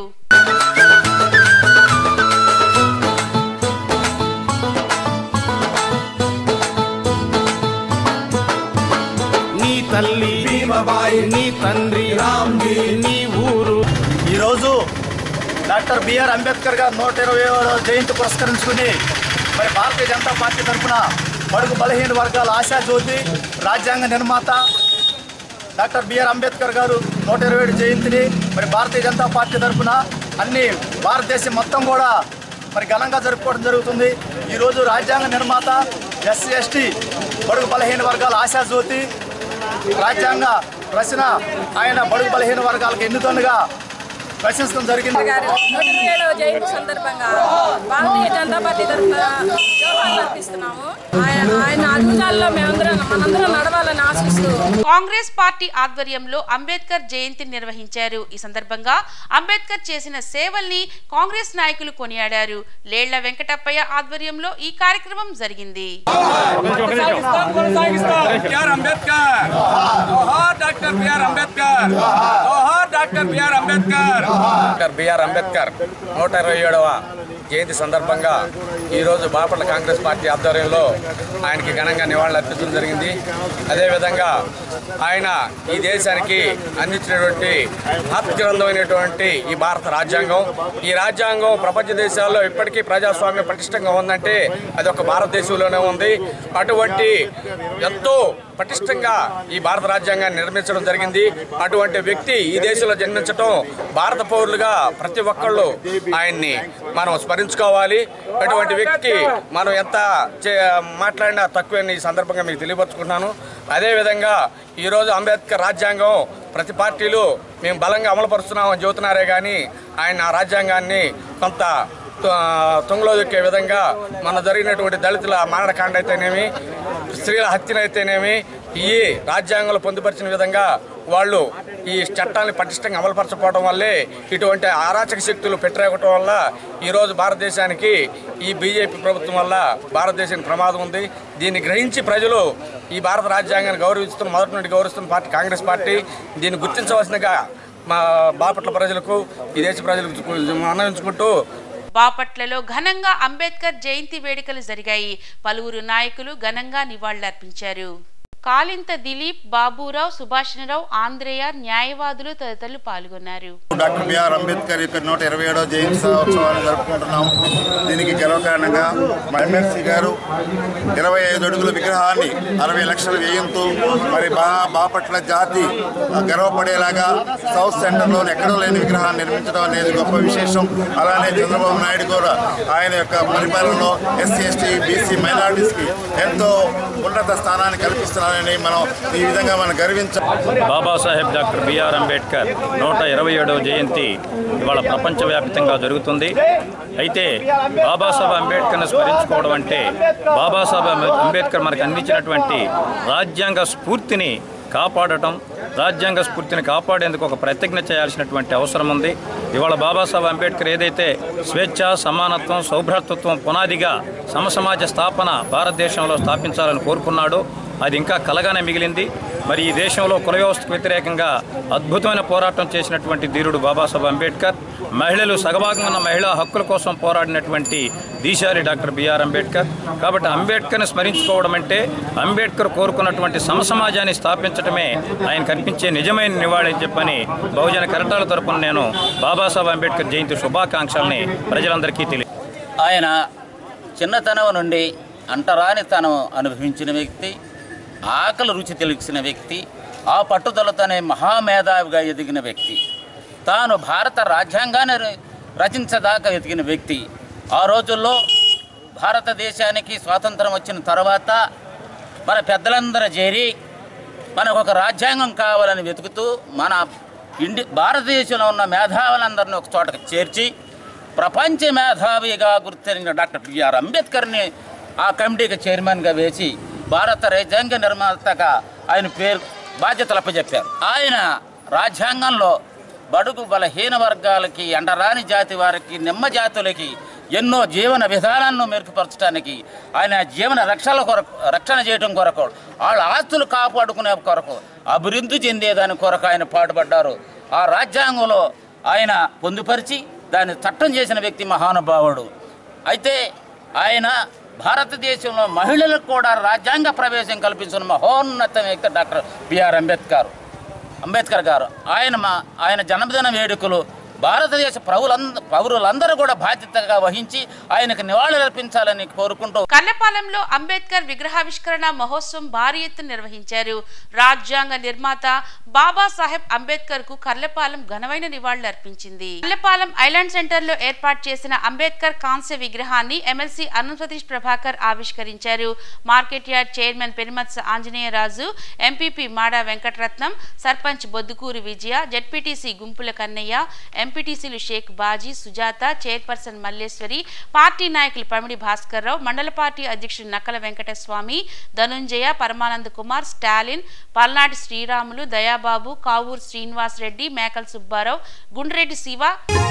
C: నీ తల్లి భీమబాయి నీ తండ్రి రామ్జీ నీ ఊరు
K: ఈరోజు డాక్టర్ బిఆర్ అంబేద్కర్ గారు నూట ఇరవై జయంతి పురస్కరించుకుని మరి భారతీయ జనతా పార్టీ తరఫున బడుగు బలహీన వర్గాల ఆశా జ్యోతి రాజ్యాంగ నిర్మాత డాక్టర్ బిఆర్ అంబేద్కర్ గారు నూట ఇరవై ఏడు జయంతిని మరి భారతీయ జనతా పార్టీ తరఫున అన్ని భారతదేశం మొత్తం కూడా మరి ఘనంగా జరుపుకోవడం జరుగుతుంది ఈరోజు రాజ్యాంగ నిర్మాత ఎస్సీ ఎస్టీ బడుగు బలహీన వర్గాల ఆశా జ్యోతి రాజ్యాంగ రచన ఆయన బడుగు బలహీన వర్గాలకు ఎన్నుతోనుగా ప్రశంసడం జరిగింది
L: గారు నూట ఇరవై ఏడవ జయంతి సందర్భంగా భారతీయ జనతా పార్టీ తరఫున జోహార్లు అర్పిస్తున్నాము ఆయన ఆయన అడుగుజాల్లో మేమందరం మనందరం నడవాలని ఆశిస్తూ
A: కాంగ్రెస్ పార్టీ ఆధ్వర్యంలో అంబేద్కర్ జయంతి నిర్వహించారు ఈ సందర్భంగా అంబేద్కర్ చేసిన సేవల్ని కాంగ్రెస్ నాయకులు కొనియాడారు లేళ్ల వెంకటప్పయ్య ఆధ్వర్యంలో ఈ కార్యక్రమం జరిగింది
M: బిఆర్ అంబేద్కర్ జోహార్ డాక్టర్ బిఆర్ అంబేద్కర్ జోహార్ doctor B R Ambedkar doctor B R Ambedkar నూట ఇరవై ఏడవ జయంతి సందర్భంగా ఈరోజు బాపట్ల కాంగ్రెస్ పార్టీ ఆధ్వర్యంలో ఆయనకి ఘనంగా నివాళులు అర్పించడం జరిగింది అదేవిధంగా ఆయన ఈ దేశానికి అందించినటువంటి ఆత్మగ్రంథమైనటువంటి ఈ భారత రాజ్యాంగం ఈ రాజ్యాంగం ప్రపంచ దేశాల్లో ఇప్పటికీ ప్రజాస్వామ్య పటిష్టంగా ఉందంటే అది ఒక భారతదేశంలోనే ఉంది అటువంటి ఎంతో పటిష్టంగా ఈ భారత రాజ్యాంగాన్ని నిర్మించడం జరిగింది అటువంటి వ్యక్తి ఈ దేశంలో జన్మించడం భారత పౌరులుగా ప్రతి ఒక్కళ్ళు ఆయన్ని మనం స్మరించుకోవాలి అటువంటి వ్యక్తికి మనం ఎంత చే- మాట్లాడినా తక్కువని ఈ సందర్భంగా మీకు తెలియపరుచుకుంటున్నాను అదేవిధంగా ఈరోజు అంబేద్కర్ రాజ్యాంగం ప్రతి పార్టీలు మేము బలంగా అమలుపరుస్తున్నామని చెబుతున్నారే కానీ ఆయన ఆ రాజ్యాంగాన్ని కొంత త- తుంగలో దొక్కే విధంగా మన జరిగినటువంటి దళితుల మారణకాండ అయితేనేమి స్త్రీల హత్యనైతేనేమి ఈ రాజ్యాంగంలో పొందుపరిచిన విధంగా వాళ్ళు ఈ చట్టాన్ని పటిష్టంగా అమలుపరచకపోవడం వల్లే ఇటువంటి అరాచక శక్తులు పెట్టరేగటం వల్ల ఈరోజు భారతదేశానికి ఈ బీజేపీ ప్రభుత్వం వల్ల భారతదేశానికి ప్రమాదం ఉంది దీన్ని గ్రహించి ప్రజలు ఈ భారత రాజ్యాంగాన్ని గౌరవిస్తున్న మొదటి నుండి గౌరవిస్తున్న పార్టీ కాంగ్రెస్ పార్టీ దీన్ని గుర్తించవలసిందిగా మా బాపట్ల ప్రజలకు ఈ దేశ ప్రజలకు మనవించుకుంటూ
A: బాపట్లలో ఘనంగా అంబేద్కర్ జయంతి వేడుకలు జరిగాయి పలువురు నాయకులు ఘనంగా నివాళులర్పించారు కాలింత దిలీప్ బాబురావు సుభాషణరావు ఆంధ్రేయ న్యాయవాదులు తదితరులు పాల్గొన్నారు
N: డాక్టర్ బిఆర్ అంబేద్కర్ యొక్క నూట ఇరవై ఏడవ జయంతి ఉత్సవాన్ని జరుపుకుంటున్నాం దీనికి గర్వకారణంగా మా ఎమ్మెల్సీ గారు ఇరవై ఐదు అడుగుల విగ్రహాన్ని అరవై లక్షల వ్యయంతో మరి బా బాపట్ల జాతి గర్వపడేలాగా సౌత్ సెంటర్లో ఎక్కడో లేని విగ్రహాన్ని నిర్మించడం అనేది గొప్ప విశేషం అలానే చంద్రబాబు నాయుడు కూడా ఆయన యొక్క పరిపాలనలో ఎస్సీ ఎస్టీ బీసీ మైనారిటీస్కి ఎంతో ఉన్నత స్థానాన్ని కల్పిస్తున్నారని మనం ఈ విధంగా మనం గర్వించాలి
O: బాబాసాహెబ్ డాక్టర్ బిఆర్ అంబేద్కర్ నూట ఇరవై ఏడవ జయంతి ఇవాళ ప్రపంచవ్యాప్తంగా జరుగుతుంది అయితే బాబాసాహెబ్ అంబేద్కర్ని స్మరించుకోవడం అంటే బాబాసాహెబ్ అంబేద్కర్ మనకు అందించినటువంటి రాజ్యాంగ స్ఫూర్తిని కాపాడటం రాజ్యాంగ స్ఫూర్తిని కాపాడేందుకు ఒక ప్రతిజ్ఞ చేయాల్సినటువంటి అవసరం ఉంది ఇవాళ బాబాసాహెబ్ అంబేద్కర్ ఏదైతే స్వేచ్ఛ సమానత్వం సౌభ్రాతృత్వం పునాదిగా సమసమాజ స్థాపన భారతదేశంలో స్థాపించాలని కోరుకున్నాడో అది ఇంకా కలగానే మిగిలింది మరి ఈ దేశంలో కుల వ్యవస్థకు వ్యతిరేకంగా అద్భుతమైన పోరాటం చేసినటువంటి ధీరుడు బాబాసాహెబ్ అంబేద్కర్ మహిళలు సగభాగం ఉన్న మహిళా హక్కుల కోసం పోరాడినటువంటి దీశారి డాక్టర్ బిఆర్ అంబేద్కర్ కాబట్టి అంబేద్కర్ని స్మరించుకోవడం అంటే అంబేద్కర్ కోరుకున్నటువంటి సమసమాజాన్ని స్థాపించడమే ఆయన కనిపించే నిజమైన నివాళి అని చెప్పని బహుజన కరటాల తరపున నేను బాబాసాహెబ్ అంబేద్కర్ జయంతి శుభాకాంక్షల్ని ప్రజలందరికీ తెలియ
P: ఆయన చిన్నతనం నుండి అంటరానితనం అనుభవించిన వ్యక్తి ఆకలి రుచి తెలిసిన వ్యక్తి ఆ పట్టుదలతోనే మహామేధావిగా ఎదిగిన వ్యక్తి తాను భారత రాజ్యాంగాన్ని ర- రచించదాకా ఎదిగిన వ్యక్తి ఆ రోజుల్లో భారతదేశానికి స్వాతంత్రం వచ్చిన తర్వాత మన పెద్దలందరూ చేరి మనకు ఒక రాజ్యాంగం కావాలని వెతుకుతూ మన ఇండి భారతదేశంలో ఉన్న మేధావులందరినీ ఒక చోటకు చేర్చి ప్రపంచ మేధావిగా గుర్తించిన డాక్టర్ బిఆర్ అంబేద్కర్ని ఆ కమిటీకి చైర్మన్గా వేసి భారత రాజ్యాంగ నిర్మాతగా ఆయన పేరు బాధ్యతలు అప్పచెప్పారు ఆయన రాజ్యాంగంలో బడుగు బలహీన వర్గాలకి అండరాని జాతి వారికి నిమ్మ జాతులకి ఎన్నో జీవన విధానాలను మెరుగుపరచడానికి ఆయన జీవన రక్షణ కొరకు రక్షణ చేయడం కొరకు వాళ్ళ ఆస్తులు కాపాడుకునే కొరకు అభివృద్ధి చెందేదాని కొరకు ఆయన పాటుపడ్డారు ఆ రాజ్యాంగంలో ఆయన పొందుపరిచి దాన్ని చట్టం చేసిన వ్యక్తి మహానుభావుడు అయితే ఆయన భారతదేశంలో మహిళలకు కూడా రాజ్యాంగ ప్రవేశం కల్పించిన మహోన్నత వ్యక్తి డాక్టర్ బిఆర్ అంబేద్కర్ అంబేద్కర్ గారు ఆయన మా ఆయన జన్మదిన వేడుకలు భారతదేశ పౌరులంద పౌరులందరూ కూడా బాధ్యతగా వహించి ఆయనకు నివాళులర్పించాలని కోరుకుంటూ
A: కర్లపాలెంలో అంబేద్కర్ విగ్రహావిష్కరణ మహోత్సవం భారీ ఎత్తున నిర్వహించారు రాజ్యాంగ నిర్మాత బాబాసాహెబ్ అంబేద్కర్ కు కర్లపాలెం ఘనమైన నివాళులు అర్పించింది కర్లపాలెం ఐలాండ్ సెంటర్ లో ఏర్పాటు చేసిన అంబేద్కర్ కాంస్య విగ్రహాన్ని ఎమ్మెల్సీ అరుణ్ సతీష్ ప్రభాకర్ ఆవిష్కరించారు market yard chairman Penumatsa Anjaneyaraju MPP Mada Venkataratnam sarpanch Boddukuru Vijaya ZPTC Gumpula Kannayya ఎంపీటీసీలు షేక్ బాజీ సుజాత చైర్పర్సన్ మల్లేశ్వరి పార్టీ నాయకులు పమిడి భాస్కర్ రావు మండల పార్టీ అధ్యక్షుడు నక్కల వెంకటస్వామి ధనుంజయ పరమానంద్ కుమార్ స్టాలిన్ పల్నాటి శ్రీరాములు దయాబాబు కావూరు శ్రీనివాస్ రెడ్డి మేకల్ సుబ్బారావు గుండ్రెడ్డి శివ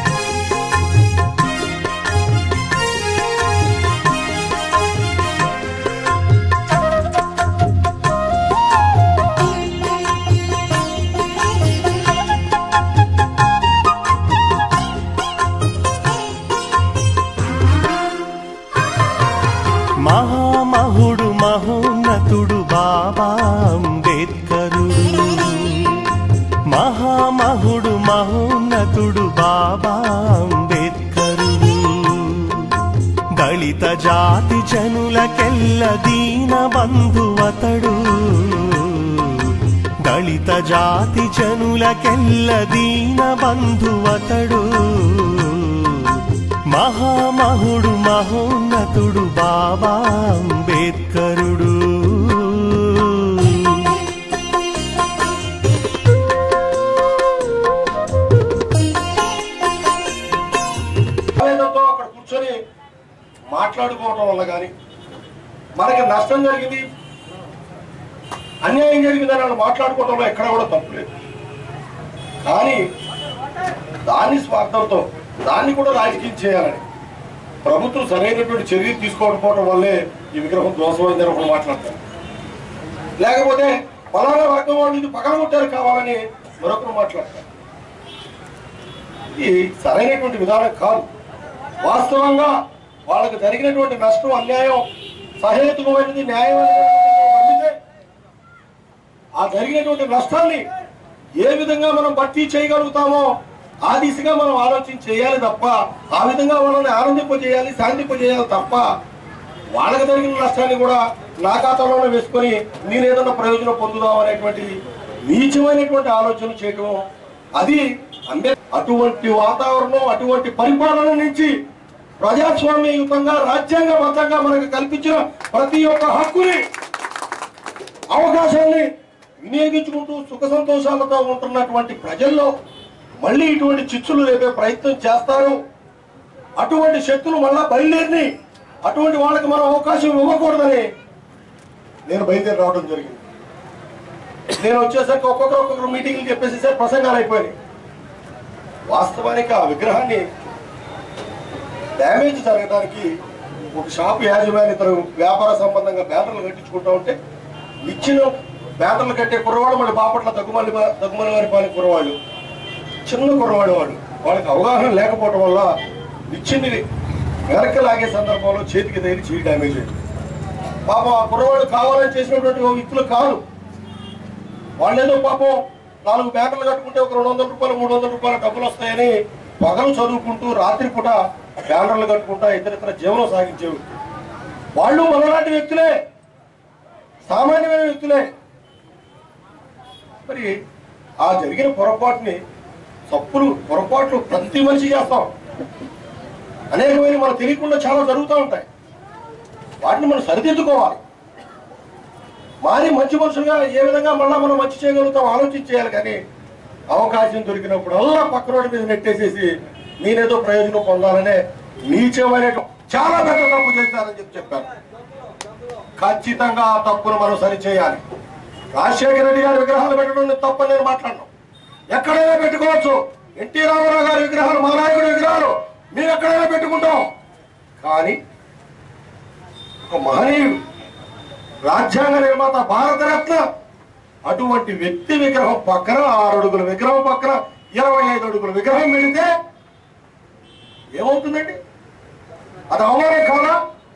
Q: మహామహుడు మహోన్నతుడు బాబా అంబేద్కరుడు మహామహుడు మహోన్నతుడు బాబా అంబేద్కరుడు దళిత జాతి జనులకెల్ల దీన బంధువతడు దళిత జాతి జనులకెల్ల దీన బంధువతడు మహామహుడు మహోన్నతుడు బాబా అంబేద్కరుడు
E: ఆవేదనతో అక్కడ కూర్చొని మాట్లాడుకోవటం వల్ల కానీ మనకి నష్టం జరిగింది అన్యాయం జరిగిందని వాళ్ళు మాట్లాడుకోవడంలో ఎక్కడ కూడా తప్పు లేదు కానీ దాన్ని స్వార్థంతో దాన్ని కూడా రాజకీయం చేయాలని ప్రభుత్వం సరైనటువంటి చర్యలు తీసుకోకపోవడం వల్లే ఈ విగ్రహం ధ్వంసమైందని ఒకరు మాట్లాడతారు లేకపోతే పలానా వర్గం వాళ్ళు ఇది పగలగొట్టారు కావాలని మరొకరు మాట్లాడతారు ఇది సరైనటువంటి విధానం కాదు వాస్తవంగా వాళ్ళకి జరిగినటువంటి నష్టం అన్యాయం సహేతుకమైనది న్యాయమైనది నమ్మితే ఆ జరిగినటువంటి నష్టాన్ని ఏ విధంగా మనం భర్తీ చేయగలుగుతామో ఆ దిశగా మనం ఆలోచన చేయాలి తప్ప ఆ విధంగా వాళ్ళని ఆనందింపజేయాలి శాంతింపజేయాలి తప్ప వాళ్ళకి జరిగిన నష్టాన్ని కూడా నా ఖాతాలోనే వేసుకొని నేను ఏదైనా ప్రయోజనం పొందుదాం అనేటువంటి నీచమైనటువంటి ఆలోచన చేయటం అది అంబే అటువంటి వాతావరణం అటువంటి పరిపాలన నుంచి ప్రజాస్వామ్యయుతంగా రాజ్యాంగబద్ధంగా మనకు కల్పించిన ప్రతి ఒక్క హక్కుని అవకాశాన్ని వినియోగించుకుంటూ సుఖ సంతోషాలతో ఉంటున్నటువంటి ప్రజల్లో మళ్ళీ ఇటువంటి చిచ్చులు రేపే ప్రయత్నం చేస్తారు అటువంటి శక్తులు మళ్ళా బయలుదేరి అటువంటి వాళ్ళకి మనం అవకాశం ఇవ్వకూడదని నేను బయలుదేరి రావడం జరిగింది నేను వచ్చేసరికి ఒక్కొక్కరు ఒక్కొక్కరు మీటింగ్లు చెప్పేసి సార్ ప్రసంగాలు అయిపోయినాయి వాస్తవానికి ఆ విగ్రహాన్ని డ్యామేజ్ జరగడానికి ఒక షాప్ యాజమాన్య తన వ్యాపార సంబంధంగా బ్యానర్లు కట్టించుకుంటా ఉంటే ఇచ్చిన బ్యానర్లు కట్టే కుర్రవాడు మళ్ళీ బాపట్ల దగ్గుమల్లి దగ్గుమల్లి వారి పాలి కుర్రవాళ్ళు చిన్న కుర్రవాడు వాడు వాళ్ళకి అవగాహన లేకపోవడం వల్ల ఇచ్చింది వెనక్కి లాగే సందర్భంలో చేతికి తగిలి చేయి డ్యామేజ్ అయింది పాపం ఆ కుర్రవాడు కావాలని చేసినటువంటి ఓ వ్యక్తులు కాదు వాళ్ళేదో పాపం నాలుగు బ్యానర్లు కట్టుకుంటే ఒక రెండు వందల రూపాయలు మూడు వందల రూపాయలు డబ్బులు వస్తాయని పగలు చదువుకుంటూ రాత్రి పూట బ్యానర్లు కట్టుకుంటా ఇతర ఇతర జీవనం సాగించే వ్యక్తులు వాళ్ళు మనలాంటి వ్యక్తులే సామాన్యమైన వ్యక్తులే మరి ఆ జరిగిన పొరపాటుని తప్పులు పొరపాట్లు ప్రతి మనిషి చేస్తాం అనేకమైన మనకు తెలియకుండా చాలా జరుగుతూ ఉంటాయి వాటిని మనం సరిదిద్దుకోవాలి మారి మంచి మనుషులుగా ఏ విధంగా మళ్ళా మనం మంచి చేయగలుగుతాం ఆలోచించేయాలి కానీ అవకాశం దొరికినప్పుడల్లా పక్క రోడ్డు మీద నెట్టేసేసి నేనేదో ప్రయోజనం పొందాలనే నీచమైన చాలా పెద్ద తప్పు చేశారని చెప్పి చెప్పారు ఖచ్చితంగా ఆ తప్పును మనం సరిచేయాలి రాజశేఖర రెడ్డి గారి విగ్రహాలు పెట్టడం నేను తప్పని నేను మాట్లాడను ఎక్కడైనా పెట్టుకోవచ్చు ఎన్టీ రామారావు గారి విగ్రహాలు మా నాయకుడి విగ్రహాలు మేము ఎక్కడైనా పెట్టుకుంటాం కానీ ఒక మహనీయుడు రాజ్యాంగ నిర్మాత భారతరత్న అటువంటి వ్యక్తి విగ్రహం పక్కన ఆరు అడుగుల విగ్రహం పక్కన ఇరవై ఐదు అడుగుల విగ్రహం పెడితే ఏమవుతుందండి అది అవమానం కాదా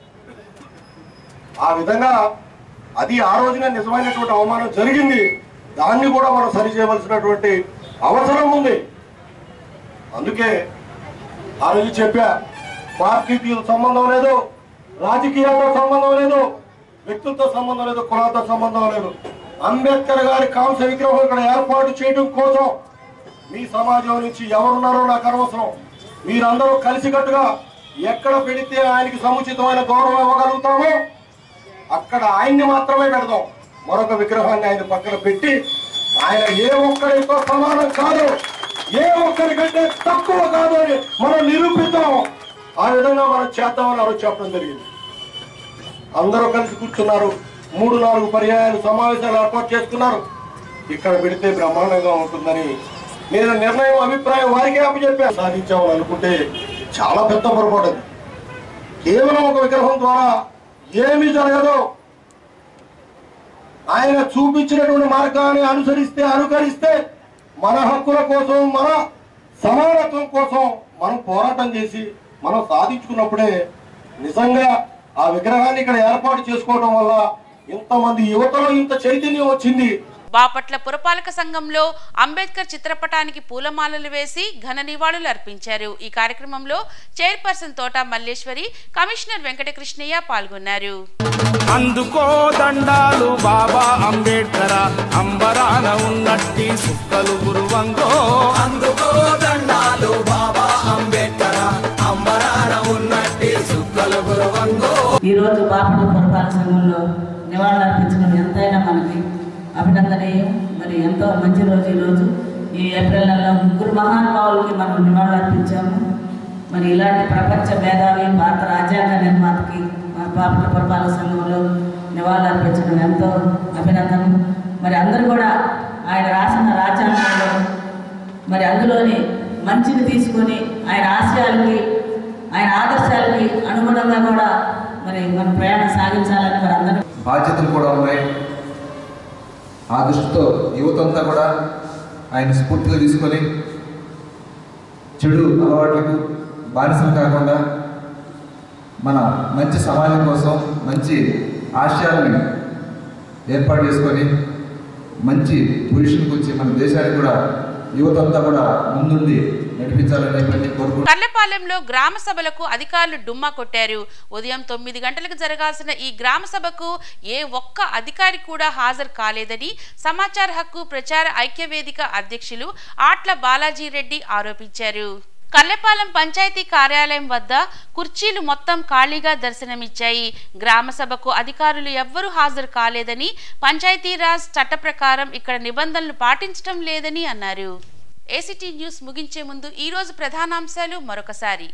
E: ఆ విధంగా అది ఆ రోజున నిజమైనటువంటి అవమానం జరిగింది దాన్ని కూడా మనం సరి చేయవలసినటువంటి అవసరం ఉంది అందుకే ఆ రోజు చెప్పా పార్టీకి సంబంధం లేదు రాజకీయాలతో సంబంధం లేదు వ్యక్తులతో సంబంధం లేదు కులాలతో సంబంధం లేదు అంబేద్కర్ గారి కాంస్య విగ్రహం ఇక్కడ ఏర్పాటు చేయడం కోసం మీ సమాజం నుంచి ఎవరున్నారో నాకు అనవసరం మీరందరూ కలిసికట్టుగా ఎక్కడ పెడితే ఆయనకి సముచితమైన గౌరవం ఇవ్వగలుగుతామో అక్కడ ఆయన్ని మాత్రమే పెడదాం మరొక విగ్రహాన్ని ఆయన పక్కన పెట్టి ఆయన ఏ ఒక్కరితో సమానం కాదు ఏ ఒక్కరికంటే తక్కువ కాదు అని మనం నిరూపిద్దాం ఆ విధంగా మనం చేద్దామని ఆ రోజు చెప్పడం జరిగింది అందరూ కలిసి కూర్చున్నారు మూడు నాలుగు పర్యాయాలు సమావేశాలు ఏర్పాటు చేసుకున్నారు ఇక్కడ పెడితే బ్రహ్మాండంగా ఉంటుందని నేను నిర్ణయం అభిప్రాయం వారికి అప్పచెప్పాను సాధించామని అనుకుంటే చాలా పెద్ద పొరపాటు అది కేవలం ఒక విగ్రహం ద్వారా ఏమీ జరగదు ఆయన చూపించినటువంటి మార్గాన్ని అనుసరిస్తే అనుకరిస్తే మన హక్కుల కోసం మన సమానత్వం కోసం మనం పోరాటం చేసి మనం సాధించుకున్నప్పుడే నిజంగా ఆ విగ్రహాన్ని ఇక్కడ ఏర్పాటు చేసుకోవడం వల్ల ఇంతమంది యువతలో ఇంత చైతన్యం వచ్చింది
A: బాపట్ల పురపాలక సంఘంలో అంబేద్కర్ చిత్రపటానికి పూలమాలలు వేసి ఘన నివాళులు అర్పించారు ఈ కార్యక్రమంలో చైర్పర్సన్ తోట మల్లేశ్వరి కమిషనర్ వెంకటకృష్ణయ్య పాల్గొన్నారు
C: అందుకో దండాలు బాబా అంబేడ్కర అంబరాన ఉన్నట్టి సుక్కలు గురువంగో
D: అందుకో దండాలు బాబా అంబేద్కర అంబరాన ఉన్నట్టి సుక్కలు గురువంగో
R: ఈరోజు బాపట్ల పురపాలక సంఘంలో నివాళులర్పించడం ఎంతైనా మనకి అభినందనీయం మరి ఎంతో మంచి రోజు ఈరోజు ఈ ఏప్రిల్ నెలలో ముగ్గురు మహానుభావులకి మనం నివాళులర్పించాము మరి ఇలాంటి ప్రపంచ మేధావి భారత రాజ్యాంగ నిర్మాతకి మన బాపట్ల పురపాలక సంఘంలో నివాళులర్పించడం ఎంతో అభినందనం మరి అందరూ కూడా ఆయన రాసిన రాజ్యాంగంలో మరి అందులోని మంచిని తీసుకొని ఆయన ఆశయాలకి ఆయన ఆదర్శాలకి అనుగుణంగా కూడా మరి మన ప్రయాణం సాగించాలని మరి అందరూ
S: బాధ్యతలు కూడా ఉన్నాయి ఆ దృష్టితో యువత అంతా కూడా ఆయన స్ఫూర్తిగా తీసుకొని చెడు అలవాట్లకు బానిసలు కాకుండా మన మంచి సమాజం కోసం మంచి ఆశయాలను ఏర్పాటు చేసుకొని మంచి పొజిషన్కి వచ్చి మన దేశానికి కూడా యువతంతా కూడా ముందుండి నడిపించాలని చెప్పి కోరుకుంటున్నాను
A: కర్లపాలెంలో గ్రామ సభలకు అధికారులు డుమ్మా కొట్టారు ఉదయం తొమ్మిది గంటలకు జరగాల్సిన ఈ గ్రామ సభకు ఏ ఒక్క అధికారి కూడా హాజరు కాలేదని సమాచార హక్కు ప్రచార ఐక్యవేదిక అధ్యక్షులు ఆట్ల బాలాజీ రెడ్డి ఆరోపించారు కల్లెపాలెం పంచాయతీ కార్యాలయం వద్ద కుర్చీలు మొత్తం ఖాళీగా దర్శనమిచ్చాయి గ్రామ సభకు అధికారులు ఎవ్వరూ హాజరు కాలేదని పంచాయతీరాజ్ చట్ట ప్రకారం ఇక్కడ నిబంధనలు పాటించడం లేదని అన్నారు ఏసీటీ న్యూస్ ముగించే ముందు ఈ రోజు ప్రధానాంశాలు మరొకసారి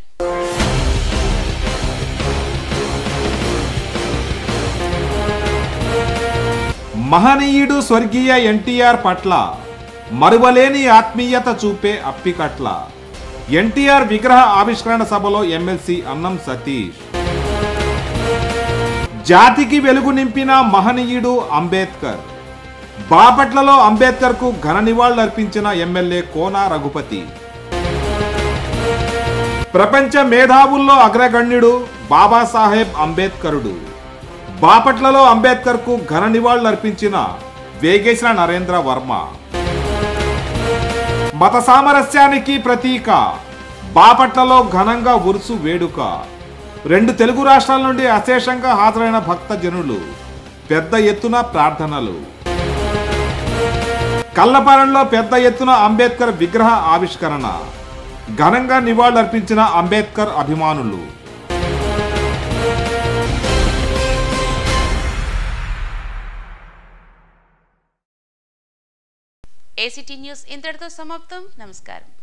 B: మహనీయుడు స్వర్గీయ ఎన్టీఆర్ పట్ల మరువలేని ఆత్మీయత చూపే అప్పికట్ల ఎన్టీఆర్ విగ్రహ ఆవిష్కరణ సభలో ఎమ్మెల్సీ అన్నం సతీష్ జాతికి వెలుగు నింపిన మహనీయుడు అంబేద్కర్ బాపట్లలో అంబేద్కర్కు ఘన నివాళులర్పించిన ఎమ్మెల్యే కోన రఘుపతి ప్రపంచ మేధావుల్లో అగ్రగణ్యుడు బాబాసాహెబ్ అంబేద్కరుడు బాపట్లలో అంబేద్కర్కు ఘన నివాళులర్పించిన వేగేశ్వర నరేంద్ర వర్మ మత సామరస్యానికి ప్రతీక బాపట్లలో ఘనంగా ఉరుసు వేడుక రెండు తెలుగు రాష్ట్రాల నుండి అశేషంగా హాజరైన భక్త జనులు పెద్ద ఎత్తున ప్రార్థనలు కల్లపాలెంలో పెద్ద ఎత్తున అంబేద్కర్ విగ్రహ ఆవిష్కరణ ఘనంగా నివాళులర్పించిన అంబేద్కర్ అభిమానులు
A: ఏసీటీ న్యూస్ ఇంతటితో సమాప్తం నమస్కారం